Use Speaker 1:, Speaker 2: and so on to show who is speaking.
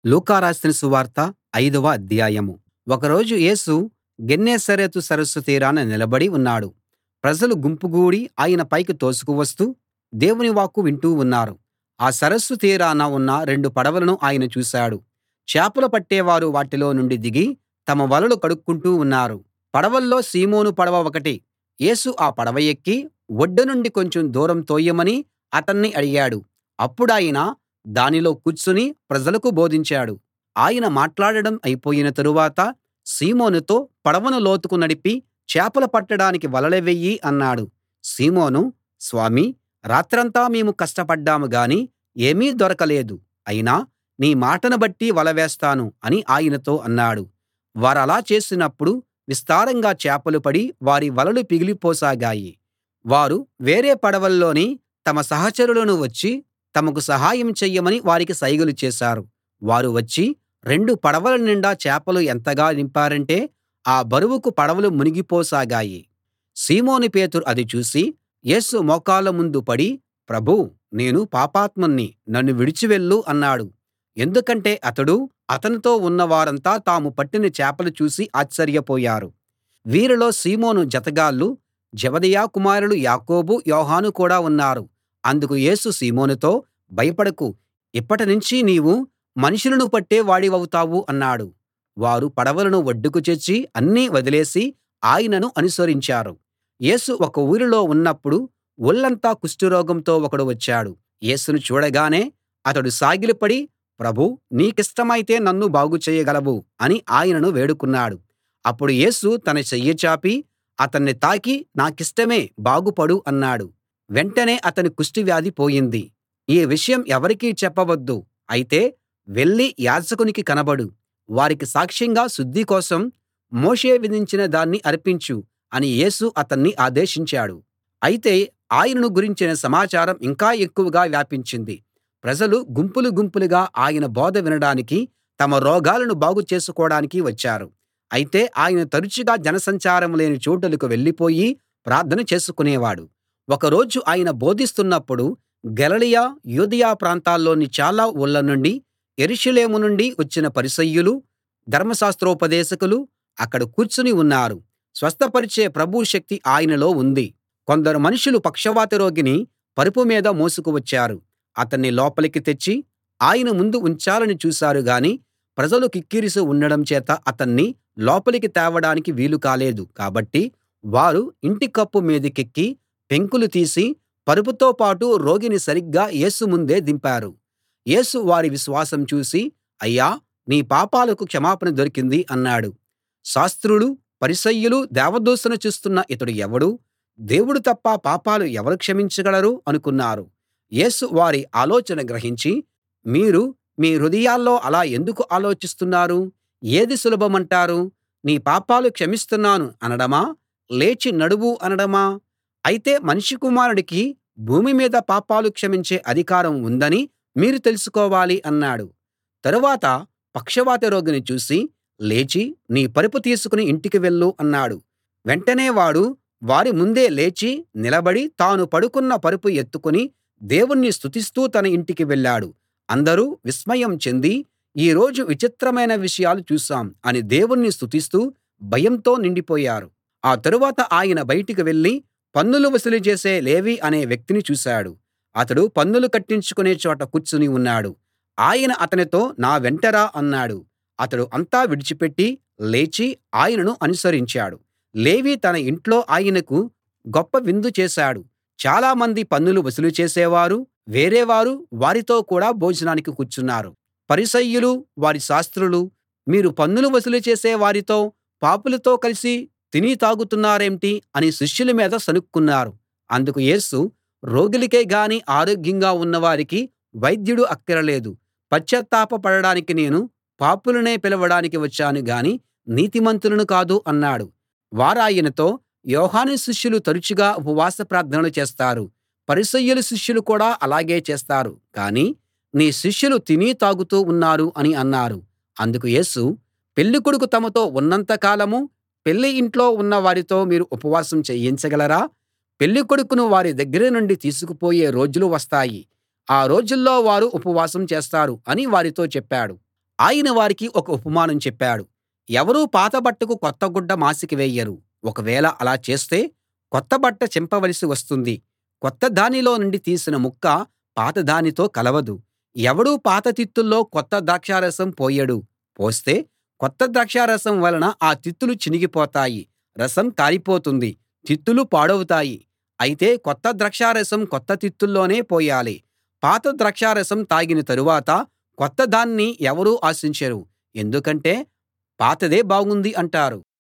Speaker 1: లూకా రాసిన సువార్త ఐదవ అధ్యాయం ఒకరోజు యేసు గెన్నేసరెతు సరస్సు తీరాన నిలబడి ఉన్నాడు ప్రజలు గుంపుగూడి ఆయన పైకి తోసుకు వస్తూ దేవుని వాక్కు వింటూ ఉన్నారు ఆ సరస్సు తీరాన ఉన్న రెండు పడవలను ఆయన చూశాడు చేపలు పట్టేవారు వాటిలో నుండి దిగి తమ వలలు కడుక్కుంటూ ఉన్నారు పడవల్లో సీమోను పడవ ఒకటి యేసు ఆ పడవ ఎక్కి ఒడ్డు నుండి కొంచెం దూరం తోయమని అతన్ని అడిగాడు అప్పుడాయన దానిలో కూర్చుని ప్రజలకు బోధించాడు ఆయన మాట్లాడడం అయిపోయిన తరువాత సీమోనుతో పడవను లోతుకు నడిపి చేపలు పట్టడానికి వలలు వెయ్యి అన్నాడు సీమోను స్వామీ రాత్రంతా మేము కష్టపడ్డాం గాని ఏమీ దొరకలేదు అయినా నీ మాటను బట్టి వల వేస్తాను అని ఆయనతో అన్నాడు వారలా చేసినప్పుడు విస్తారంగా చేపలు పడి వారి వలలు పిగిలిపోసాగాయి వారు వేరే పడవల్లోని తమ సహచరులను వచ్చి తమకు సహాయం చెయ్యమని వారికి సైగలు చేశారు వారు వచ్చి రెండు పడవల నిండా చేపలు ఎంతగా నింపారంటే ఆ బరువుకు పడవలు మునిగిపోసాగాయి సీమోను పేతురు అది చూసి యేసు మోకాళ్ళ ముందు పడి ప్రభూ నేను పాపాత్ముణ్ణి నన్ను విడిచి వెళ్ళు అన్నాడు ఎందుకంటే అతడూ అతనితో ఉన్న వారంతా తాము పట్టిన చేపలు చూసి ఆశ్చర్యపోయారు వీరిలో సీమోను జతగాళ్ళు జెబెదయి కుమారులు యాకోబు యోహాను కూడా ఉన్నారు అందుకు యేసు సీమోనుతో భయపడకు ఇప్పటినుంచి నీవు మనుషులను పట్టే వాడివవుతావు అన్నాడు వారు పడవలను ఒడ్డుకు చేర్చి అన్నీ వదిలేసి ఆయనను అనుసరించారు యేసు ఒక ఊరిలో ఉన్నప్పుడు ఒళ్లంతా కుష్టురోగంతో ఒకడు వచ్చాడు యేసును చూడగానే అతడు సాగిలపడి ప్రభూ నీకిష్టమైతే నన్ను బాగు చేయగలవు అని ఆయనను వేడుకున్నాడు అప్పుడు యేసు తన చెయ్యి చాపి అతన్ని తాకి నాకిష్టమే బాగుపడు అన్నాడు వెంటనే అతని కుష్టువ్యాధి పోయింది ఈ విషయం ఎవరికీ చెప్పవద్దు అయితే వెళ్లి యాజకునికి కనబడు వారికి సాక్ష్యంగా శుద్ధి కోసం మోషే విధించిన దాన్ని అర్పించు అని యేసు అతన్ని ఆదేశించాడు అయితే ఆయనను గురించిన సమాచారం ఇంకా ఎక్కువగా వ్యాపించింది ప్రజలు గుంపులు గుంపులుగా ఆయన బోధ వినడానికి తమ రోగాలను బాగు చేసుకోడానికి వచ్చారు అయితే ఆయన తరచుగా జనసంచారం లేని చోటులకు వెళ్ళిపోయి ప్రార్థన చేసుకునేవాడు ఒక రోజు ఆయన బోధిస్తున్నప్పుడు గలిలయ యూదయ ప్రాంతాల్లోని చాలా ఊళ్ళ నుండి యెరూషలేము నుండి వచ్చిన పరిసయ్యులు ధర్మశాస్త్రోపదేశకులు అక్కడ కూర్చుని ఉన్నారు స్వస్థపరిచే ప్రభువు శక్తి ఆయనలో ఉంది కొందరు మనుషులు పక్షవాత రోగిని పరుపు మీద మోసుకు వచ్చారు అతన్ని లోపలికి తెచ్చి ఆయన ముందు ఉంచాలని చూశారు గాని ప్రజలు కిక్కిరిసి ఉండడం చేత అతన్ని లోపలికి తేవడానికి వీలు కాలేదు కాబట్టి వారు ఇంటి కప్పు మీదికెక్కి పెంకులు తీసి పరుపుతో పాటు రోగిని సరిగ్గా యేసు ముందే దింపారు యేసు వారి విశ్వాసం చూసి అయ్యా నీ పాపాలకు క్షమాపణ దొరికింది అన్నాడు శాస్త్రులు పరిసయ్యులు దేవదూషణ చేస్తున్న ఇతడు ఎవడు దేవుడు తప్ప పాపాలు ఎవరు క్షమించగలరు అనుకున్నారు యేసు వారి ఆలోచన గ్రహించి మీరు మీ హృదయాల్లో అలా ఎందుకు ఆలోచిస్తున్నారు ఏది సులభమంటారు నీ పాపాలు క్షమిస్తున్నాను అనడమా లేచి నడువు అనడమా అయితే మనుష్య కుమారుడికి భూమి మీద పాపాలు క్షమించే అధికారం ఉందని మీరు తెలుసుకోవాలి అన్నాడు తరువాత పక్షవాత రోగిని చూసి లేచి నీ పరుపు తీసుకుని ఇంటికి వెళ్ళు అన్నాడు వెంటనే వాడు వారి ముందే లేచి నిలబడి తాను పడుకున్న పరుపు ఎత్తుకుని దేవుణ్ణి స్తుతిస్తూ తన ఇంటికి వెళ్ళాడు అందరూ విస్మయం చెంది ఈ రోజు విచిత్రమైన విషయాలు చూశాం అని దేవుణ్ణి స్తుతిస్తూ భయంతో నిండిపోయారు ఆ తరువాత ఆయన బయటికి వెళ్ళి పన్నులు వసూలు చేసే లేవి అనే వ్యక్తిని చూశాడు అతడు పన్నులు కట్టించుకునే చోట కూర్చుని ఉన్నాడు ఆయన అతనితో నా వెంట రా అన్నాడు అతడు అంతా విడిచిపెట్టి లేచి ఆయనను అనుసరించాడు లేవి తన ఇంట్లో ఆయనకు గొప్ప విందు చేశాడు చాలామంది పన్నులు వసూలు చేసేవారు వేరేవారు వారితో కూడా భోజనానికి కూర్చున్నారు పరిసయ్యులు వారి శాస్త్రులు మీరు పన్నులు వసూలు చేసే వారితో పాపులతో కలిసి తిని తాగుతున్నారేంటి అని శిష్యుల మీద సణుక్కున్నారు అందుకు యేసు రోగులకే గాని ఆరోగ్యంగా ఉన్నవారికి వైద్యుడు అక్కరలేదు పశ్చాత్తాప పడడానికి నేను పాపులనే పిలవడానికి వచ్చాను గాని నీతిమంతులను కాదు అన్నాడు వారాయనతో యోహాను శిష్యులు తరచుగా ఉపవాస ప్రార్థనలు చేస్తారు పరిసయ్యుల శిష్యులు కూడా అలాగే చేస్తారు కానీ నీ శిష్యులు తిని తాగుతూ ఉన్నారు అని అన్నారు అందుకు యేసు పెళ్ళికొడుకు తమతో ఉన్నంత కాలం పెళ్లి ఇంట్లో ఉన్న వారితో మీరు ఉపవాసం చేయించగలరా పెళ్ళికొడుకును వారి దగ్గర నుండి తీసుకుపోయే రోజులు వస్తాయి ఆ రోజుల్లో వారు ఉపవాసం చేస్తారు అని వారితో చెప్పాడు ఆయన వారికి ఒక ఉపమానం చెప్పాడు ఎవరూ పాత బట్టకు కొత్త గుడ్డ మాసిక వేయరు ఒకవేళ అలా చేస్తే కొత్త బట్ట చింపవలసి వస్తుంది కొత్త దానిలో నుండి తీసిన ముక్క పాత దానితో కలవదు ఎవడూ పాత తిత్తుల్లో కొత్త ద్రాక్షారసం పోయడు పోస్తే కొత్త ద్రాక్షారసం వలన ఆ తిత్తులు చినిగిపోతాయి రసం కారిపోతుంది తిత్తులు పాడవుతాయి అయితే కొత్త ద్రాక్షారసం కొత్త తిత్తుల్లోనే పోయాలి పాత ద్రాక్షారసం తాగిన తరువాత కొత్త దాన్ని ఎవరూ ఆశించరు ఎందుకంటే పాతదే బాగుంది అంటారు